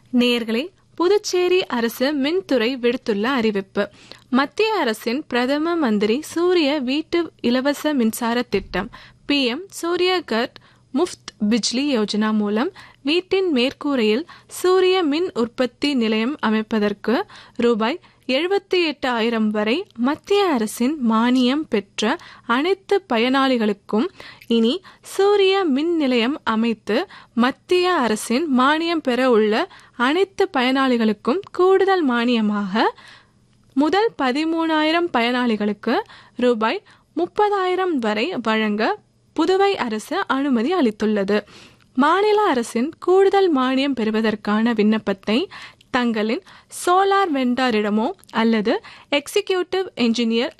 நேர்களே புதுச்சேரி அரசு மின்துறை விடுத்துள்ள அறிவிப்பு மத்திய அரசின் பிரதம மந்திரி சூரிய வீட்டு இலவச மின்சார திட்டம் பிஎம் சூரியகர் முஃப்த் பிஜ்லி யோஜனா மூலம் வீட்டின் மேற்கூரையில் சூரிய மின் உற்பத்தி நிலையம் அமைப்பதற்கு ரூபாய் எழுபத்தி எட்டு ஆயிரம் வரை மத்திய அரசின் மானியம் பெற்ற அனைத்து பயனாளிகளுக்கும் இனி சூரிய மின் நிலையம் அமைத்து மத்திய அரசின் மானியம் பெற உள்ள அனைத்து பயனாளிகளுக்கும் கூடுதல் மானியமாக முதல் பதிமூணாயிரம் பயனாளிகளுக்கு ரூபாய் முப்பதாயிரம் வரை வழங்க புதுவை அரசு அனுமதி அளித்துள்ளது மாநில அரசின் கூடுதல் மானியம் பெறுவதற்கான விண்ணப்பத்தை தங்களின் சோலார் வெண்டாரிடமோ அல்லது எக்ஸிகியூட்டிவ் என்ஜினியர்